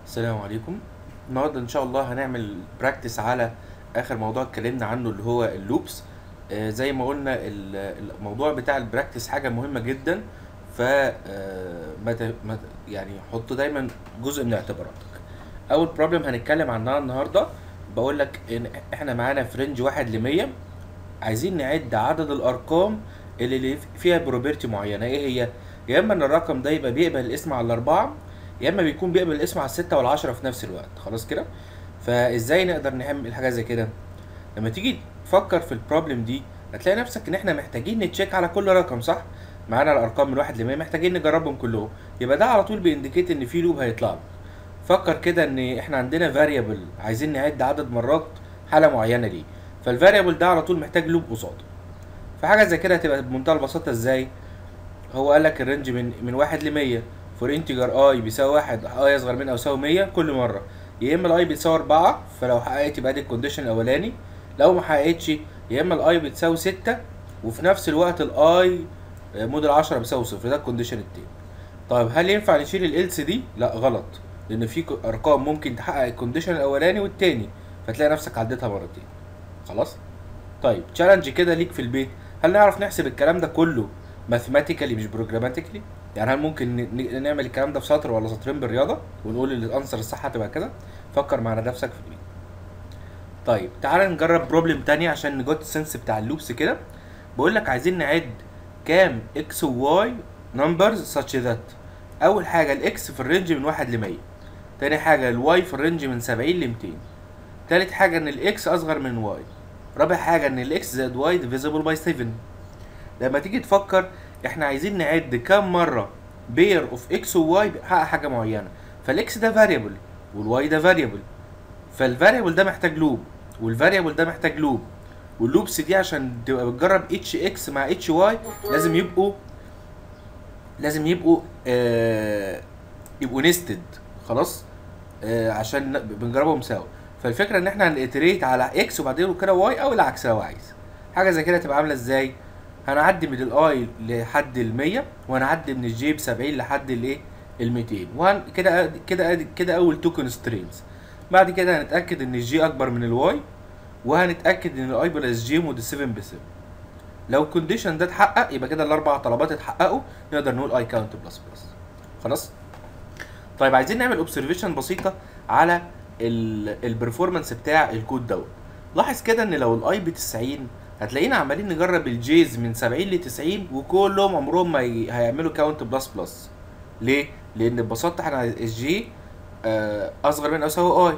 السلام عليكم النهارده ان شاء الله هنعمل براكتس على اخر موضوع اتكلمنا عنه اللي هو اللوبس آه زي ما قلنا ال- الموضوع بتاع البراكتس حاجه مهمه جدا ف آه، ما ت- ما ت- يعني حط دايما جزء من اعتباراتك اول بروبلم هنتكلم عنها النهارده بقول لك ان احنا معانا في رينج واحد ل 100 عايزين نعد عدد الارقام اللي اللي فيها بروبرتي معينه ايه هي يا اما ان الرقم ده يبقى بيقبل الاسم على الاربعه يا اما بيكون بيقبل الاسم على الستة والعشرة في نفس الوقت خلاص كده فازاي نقدر نعمل حاجه زي كده لما تيجي تفكر في البروبلم دي هتلاقي نفسك ان احنا محتاجين نتشيك على كل رقم صح معانا الارقام من واحد ل 100 محتاجين نجربهم كلهم يبقى ده على طول بينديكيت ان في لوب هيطلع لك فكر كده ان احنا عندنا فاريبل عايزين نعد عدد مرات حاله معينه ليه فالفاريبل ده على طول محتاج لوب قصاده فحاجه زي كده هتبقى بمنتهى البساطه ازاي هو قال لك الرينج من من واحد ل 100 فور انتجر اي بيساوي واحد اي اصغر من او يساوي 100 كل مره يا اما الاي بتساوي 4 فلو حققت يبقى دي الكونديشن الاولاني لو ما حققتش يا اما الاي بتساوي 6 وفي نفس الوقت الاي موديل 10 بيساوي صفر ده الكونديشن التاني طيب هل ينفع نشيل الالس دي لا غلط لان في ك- ارقام ممكن تحقق الكونديشن الاولاني والتاني فتلاقي نفسك عديتها مرتين خلاص طيب تشالنج كده ليك في البيت هل نعرف نحسب الكلام ده كله ماثيماتيكالي مش بروجراماتيكلي يعني هل ممكن ن- ن- نعمل الكلام ده في سطر ولا سطرين بالرياضه ونقول ان الانسر الصح هتبقى كده فكر مع نفسك في البيت طيب تعال نجرب بروبلم تاني عشان نجوت السنس بتاع اللوبس كده بقول لك عايزين نعد كام اكس وواي نمبرز such that اول حاجه الاكس في الرينج من 1 ل 100 تاني حاجه الواي في الرينج من 70 ل 200 تالت حاجه ان الاكس اصغر من واي رابع حاجه ان الاكس زائد واي ديفيزبل باي 7 لما تيجي تفكر احنا عايزين نعد كام مره بير اوف اكس وواي بيحقق حاجه معينه فالاكس ده فاريبل والواي ده فاريبل فالفاريبل ده محتاج لوب والفاريبل ده محتاج لوب واللوبس دي عشان تبقى بتجرب اتش اكس مع اتش واي لازم يبقوا لازم يبقوا آه يبقوا نستد خلاص آه عشان ن- بنجربهم سوا فالفكره ان احنا هنتريت على اكس وبعدين كده واي او العكس لو عايز حاجه زي كده تبقى عامله ازاي هنعدي من الاي لحد ال 100 وهنعدي من الجي ب 70 لحد الايه ال 200 وهن كده كده كده اول تو كونسترينز بعد كده هنتاكد ان الجي اكبر من الواي وهنتاكد ان الاي بلس جي مود 7 ب 7 لو الكونديشن ده اتحقق يبقى كده الاربع طلبات اتحققوا نقدر نقول اي كاونت بلس بلس خلاص طيب عايزين نعمل اوبزرفيشن بسيطه على البرفورمانس بتاع الكود دوت لاحظ كده ان لو الاي ب 90 هتلاقينا عمالين نجرب الجيز من 70 ل 90 وكلهم عمرهم ما ي- هيعملوا كاونت بلس بلس ليه؟ لان ببساطه احنا الجي آه، اصغر من او يساوي اي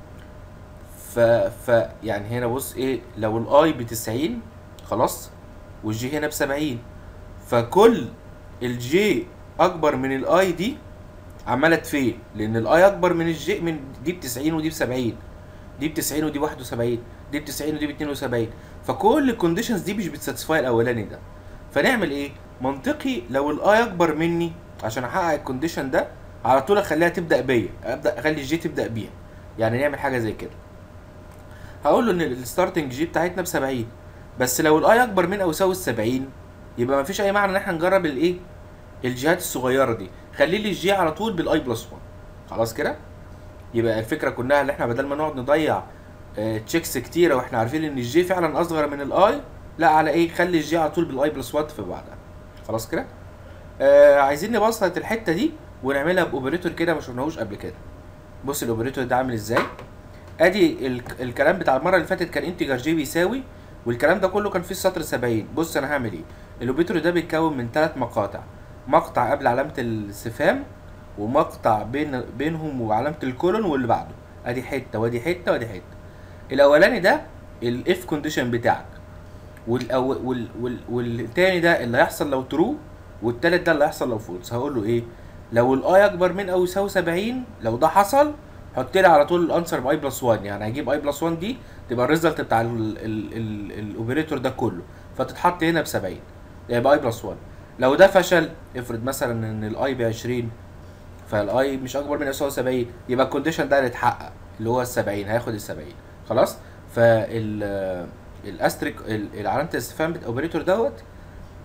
ف ف يعني هنا بص ايه لو الاي ب 90 خلاص والجي هنا ب 70 فكل الجي اكبر من الاي دي عماله تفيل لان الاي اكبر من الجي من دي ب 90 ودي ب 70 دي ب 90 ودي ب 71 دي ب 90 ودي ب 72 فكل الكونديشنز دي مش بتساتسفاي الاولاني ده فنعمل ايه منطقي لو الاي اكبر مني عشان احقق الكونديشن ده على طول اخليها تبدا بيا ابدا اخلي الجي تبدا بيها يعني نعمل حاجه زي كده هقول له ان الستارتنج جي بتاعتنا ب 70 بس لو الاي اكبر من او يساوي ال 70 يبقى مفيش اي معنى ان احنا نجرب الايه الجهات الصغيره دي خلي لي الجي على طول بالاي بلس 1 خلاص كده يبقى الفكره كلها ان احنا بدل ما نقعد نضيع تشيكس كتيره واحنا عارفين ان الجي فعلا اصغر من الاي لا على ايه خلي الجي على طول بالاي بلس 1 في بعضها خلاص كده آه عايزين نبسط الحته دي ونعملها باوبريتور كده ما شفناهوش قبل كده بص الاوبريتور ده عامل ازاي ادي ال- الكلام بتاع المره اللي فاتت كان انتجر جي بيساوي والكلام ده كله كان في السطر 70 بص انا هعمل ايه الاوبريتور ده بيتكون من ثلاث مقاطع مقطع قبل علامه الاستفهام ومقطع بين بينهم وعلامه الكولون واللي بعده ادي حته وادي حته وادي حته الاولاني ده الاف كونديشن بتاعك والأو... وال... وال... والتاني ده اللي هيحصل لو ترو والتالت ده اللي هيحصل لو فولس هقول له ايه لو الاي اكبر من او يساوي 70 لو ده حصل حط لي على طول الانسر باي بلس 1 يعني هجيب اي بلس 1 دي تبقى الريزلت بتاع الاوبريتور ده كله فتتحط هنا ب 70 يبقى اي بلس 1 لو ده فشل افرض مثلا ان الاي ب 20 فالاي مش اكبر من او يساوي 70 يبقى الكونديشن ده اللي اتحقق اللي هو ال 70 هياخد ال 70 خلاص فال الاستريك ال- علامه الاستفهام بتاع الاوبريتور دوت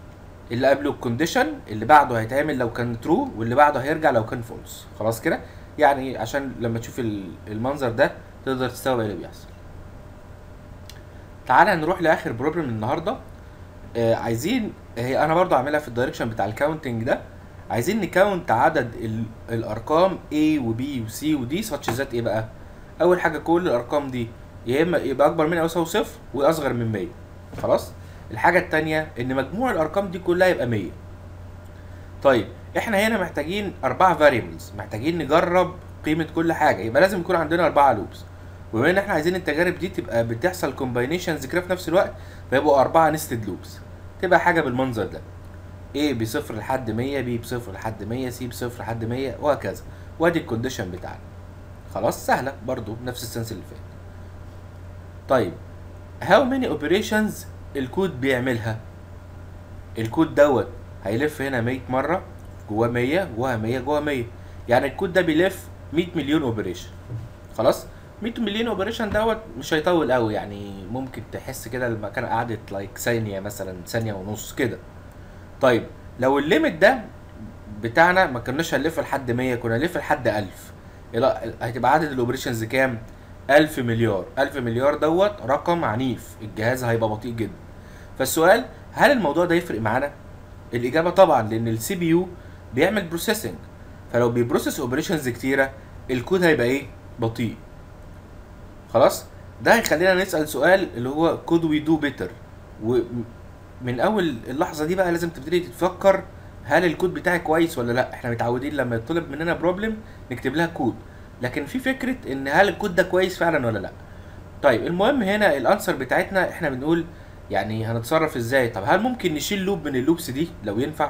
اللي قبله الكونديشن اللي بعده هيتعمل لو كان ترو واللي بعده هيرجع لو كان فولس خلاص كده يعني عشان لما تشوف ال- المنظر ده تقدر تستوعب ايه اللي بيحصل تعالى نروح لاخر بروبلم النهارده آه عايزين هي انا برضو عاملها في الدايركشن بتاع الكاونتنج ده عايزين نكاونت عدد ال- الارقام A و B و C و D such that ايه بقى اول حاجه كل الارقام دي يا اما يبقى اكبر من او يساوي صفر واصغر من 100 خلاص الحاجه التانية ان مجموع الارقام دي كلها يبقى 100 طيب احنا هنا محتاجين اربعه فاريبلز محتاجين نجرب قيمه كل حاجه يبقى لازم يكون عندنا اربعه لوبس وبما ان احنا عايزين التجارب دي تبقى بتحصل كومباينيشنز كده في نفس الوقت فيبقوا اربعه نستد لوبس تبقى حاجه بالمنظر ده A بصفر لحد 100 B بصفر لحد 100 C بصفر لحد 100 وهكذا وادي الكونديشن بتاعنا خلاص سهله برضو بنفس السنس اللي فات طيب how many operations الكود بيعملها الكود دوت هيلف هنا 100 مره جواه 100 جواها 100 جواها 100 يعني الكود ده بيلف 100 مليون اوبريشن خلاص 100 مليون اوبريشن دوت مش هيطول قوي يعني ممكن تحس كده لما كان قعدت لايك ثانيه مثلا ثانيه ونص كده طيب لو الليميت ده بتاعنا ما كناش هنلف لحد 100 كنا هنلف لحد 1000 يلا هتبقى عدد الاوبريشنز كام 1000 مليار 1000 مليار دوت رقم عنيف الجهاز هيبقى بطيء جدا فالسؤال هل الموضوع ده يفرق معانا الاجابه طبعا لان السي بي يو بيعمل بروسيسنج فلو بيبروسس اوبريشنز كتيره الكود هيبقى ايه بطيء خلاص ده هيخلينا نسال سؤال اللي هو كود وي دو بيتر ومن اول اللحظه دي بقى لازم تبتدي تفكر هل الكود بتاعي كويس ولا لا احنا متعودين لما يطلب مننا بروبلم نكتب لها كود لكن في فكره ان هل الكود ده كويس فعلا ولا لا طيب المهم هنا الانسر بتاعتنا احنا بنقول يعني هنتصرف ازاي طب هل ممكن نشيل لوب من اللوبس دي لو ينفع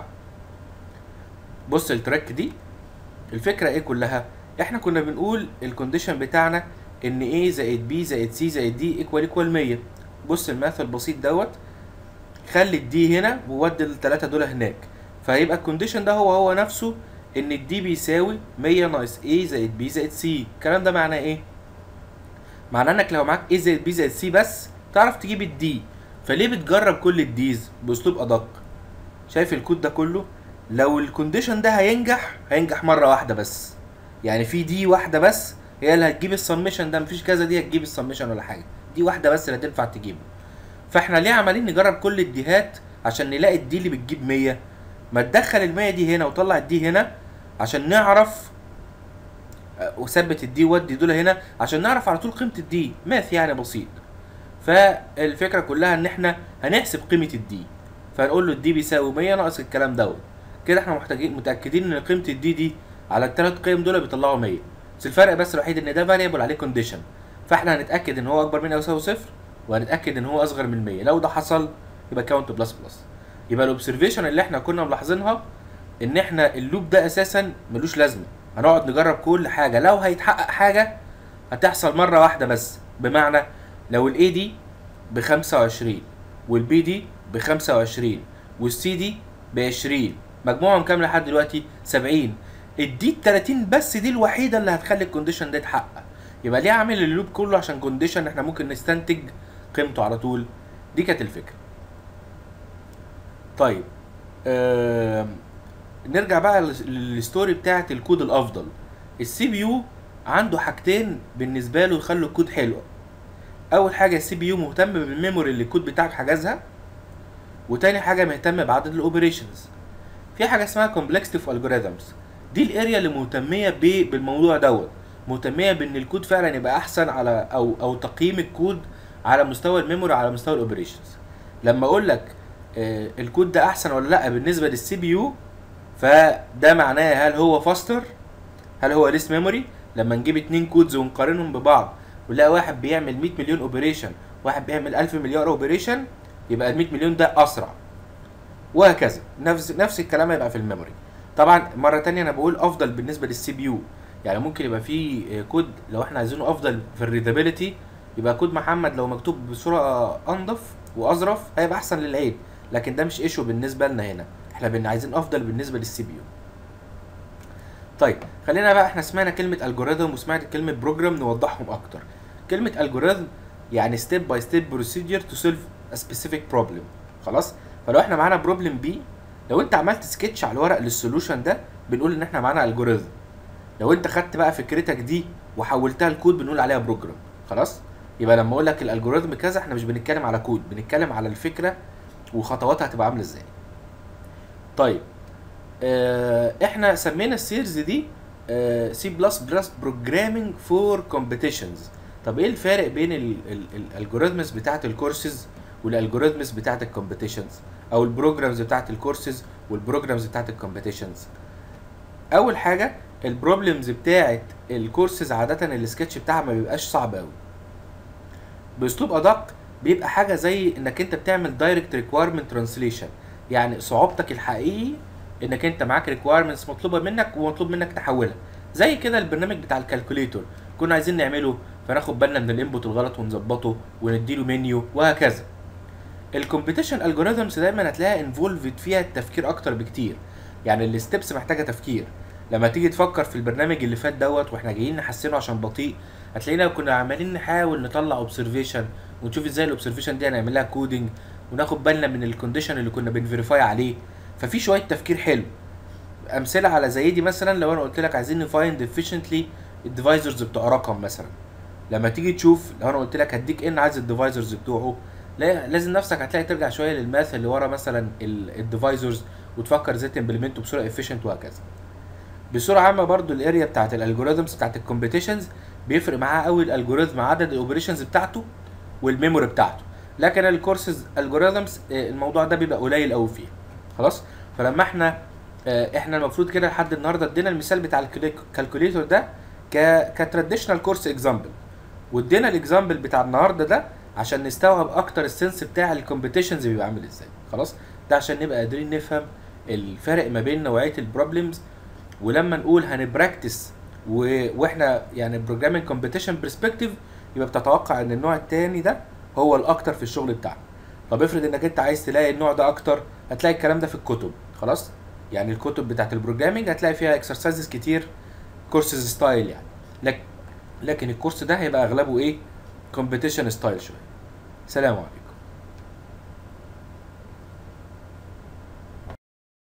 بص التراك دي الفكره ايه كلها احنا كنا بنقول الكونديشن بتاعنا ان A زائد B زائد C زائد D ايكوال ايكوال 100 بص الماث البسيط دوت خلي الدي هنا وودي الثلاثه دول هناك فهيبقى الكونديشن ده هو هو نفسه ان الدي بيساوي 100 ناقص A زائد B زائد C الكلام ده معناه ايه معناه انك لو معاك A زائد B زائد C بس تعرف تجيب الدي فليه بتجرب كل الديز باسلوب ادق شايف الكود ده كله لو الكونديشن ده هينجح هينجح مره واحده بس يعني في دي واحده بس هي اللي هتجيب السمشن ده مفيش كذا دي هتجيب السمشن ولا حاجه دي واحده بس اللي هتنفع تجيبه فاحنا ليه عمالين نجرب كل الديهات عشان نلاقي الدي اللي بتجيب 100 ما تدخل ال 100 دي هنا وطلع الدي هنا عشان نعرف أه، وثبت الدي ودي دول هنا عشان نعرف على طول قيمه الدي ماث يعني بسيط فالفكره كلها ان احنا هنحسب قيمه الدي فنقول له الدي بيساوي 100 ناقص الكلام دوت كده احنا محتاجين متاكدين ان قيمه الدي دي على الثلاث قيم دول بيطلعوا 100 بس الفرق بس الوحيد ان ده فاريبل عليه كونديشن فاحنا هنتاكد ان هو اكبر من او يساوي صفر وهنتاكد ان هو اصغر من 100 لو ده حصل يبقى كاونت بلس بلس يبقى الاوبزرفيشن اللي احنا كنا ملاحظينها ان احنا اللوب ده اساسا ملوش لازمه هنقعد نجرب كل حاجه لو هيتحقق حاجه هتحصل مره واحده بس بمعنى لو الاي دي ب 25 والبي دي ب 25 والسي دي ب 20 مجموعهم كام لحد دلوقتي 70 الدي ال 30 بس دي الوحيده اللي هتخلي الكونديشن ده يتحقق يبقى ليه عامل اللوب كله عشان كونديشن احنا ممكن نستنتج قيمته على طول دي كانت الفكره طيب آه نرجع بقى لل- للستوري بتاعه الكود الافضل السي بي يو عنده حاجتين بالنسبه له يخلوا الكود حلو اول حاجه السي بي يو مهتم بالميموري اللي الكود بتاعك حجزها وتاني حاجه مهتم بعدد الاوبريشنز في حاجه اسمها complexity of algorithms دي الاريا اللي مهتميه ب- بالموضوع دوت مهتميه بان الكود فعلا يبقى احسن على او او تقييم الكود على مستوى الميموري على مستوى الاوبريشنز لما اقول لك آه، الكود ده احسن ولا لا بالنسبه للسي بي يو فده معناه هل هو فاستر هل هو ليس ميموري لما نجيب اتنين كودز ونقارنهم ببعض ونلاقي واحد بيعمل 100 مليون اوبريشن واحد بيعمل 1000 مليار اوبريشن يبقى ال 100 مليون ده اسرع وهكذا نفس نفس الكلام هيبقى في الميموري طبعا مره تانية انا بقول افضل بالنسبه للسي بي يو يعني ممكن يبقى في آه، كود لو احنا عايزينه افضل في الريدابيلتي يبقى كود محمد لو مكتوب بصوره انضف واظرف هيبقى احسن للعين لكن ده مش ايشو بالنسبه لنا هنا احنا بن عايزين افضل بالنسبه للسي بي يو طيب خلينا بقى احنا سمعنا كلمه الجوريثم وسمعت كلمه بروجرام نوضحهم اكتر كلمه الجوريثم يعني ستيب باي ستيب بروسيجر تو سولف ا سبيسيفيك بروبلم خلاص فلو احنا معانا بروبلم بي لو انت عملت سكتش على الورق للسولوشن ده بنقول ان احنا معانا الجوريزم لو انت خدت بقى فكرتك دي وحولتها لكود بنقول عليها بروجرام خلاص يبقى لما اقول لك الالجوريزم كذا احنا مش بنتكلم على كود بنتكلم على الفكره وخطواتها هتبقى عامله ازاي طيب اه احنا سمينا السيرز دي سي بلس بلس بروجرامينج فور كومبيتيشنز طب ايه الفارق بين الالجوريزمز بتاعت الكورسز والالجوريزمز بتاعت الكومبيتيشنز او البروجرامز بتاعت الكورسز والبروجرامز بتاعت الكومبيتيشنز اول حاجه البروبلمز بتاعت الكورسز عاده السكتش بتاعها ما بيبقاش صعب قوي باسلوب ادق بيبقى حاجه زي انك انت بتعمل دايركت ريكويرمنت ترانسليشن يعني صعوبتك الحقيقي انك انت معاك ريكويرمنتس مطلوبه منك ومطلوب منك تحولها زي كده البرنامج بتاع الكالكوليتور كنا عايزين نعمله فناخد بالنا من الانبوت الغلط ونظبطه ونديله منيو وهكذا الكومبيتيشن الجوريزمز دايما هتلاقيها انفولفد فيها التفكير اكتر بكتير يعني الستبس محتاجه تفكير لما تيجي تفكر في البرنامج اللي فات دوت واحنا جايين نحسنه عشان بطيء هتلاقينا كنا عمالين نحاول نطلع اوبزرفيشن ونشوف ازاي الاوبزرفيشن دي هنعمل لها كودنج وناخد بالنا من الكونديشن اللي كنا بنفيريفاي عليه ففي شويه تفكير حلو امثله على زي دي مثلا لو انا قلت لك عايزين نفايند افيشنتلي الديفايزرز بتوع رقم مثلا لما تيجي تشوف لو انا قلت لك هديك ان عايز الديفايزرز بتوعه لا لازم نفسك هتلاقي ترجع شويه للماث اللي ورا مثلا الديفايزرز وتفكر ازاي تمبلمنته بصوره افيشنت وهكذا بصوره عامه برضو الاريا بتاعت الالجوريزمز بتاعت الكومبيتيشنز بيفرق معاه قوي الالجوريزم عدد الاوبريشنز بتاعته والميموري بتاعته لكن الكورسز الجوريزمز الموضوع ده بيبقى قليل قوي فيه خلاص فلما احنا احنا المفروض كده لحد النهارده ادينا المثال بتاع الكالكوليتور ده ك كتراديشنال كورس اكزامبل وادينا الاكزامبل بتاع النهارده ده عشان نستوعب اكتر السنس بتاع الكومبيتيشنز بيبقى عامل ازاي خلاص ده عشان نبقى قادرين نفهم الفرق ما بين نوعيه البروبلمز ولما نقول هنبراكتس و... واحنا يعني بروجرامينج كومبيتيشن برسبكتيف يبقى بتتوقع ان النوع التاني ده هو الاكتر في الشغل بتاعنا طب افرض انك انت عايز تلاقي النوع ده اكتر هتلاقي الكلام ده في الكتب خلاص يعني الكتب بتاعت البروجرامينج هتلاقي فيها اكسرسايزز كتير كورسز ستايل يعني لكن لكن الكورس ده هيبقى اغلبه ايه كومبيتيشن ستايل شويه سلام عليكم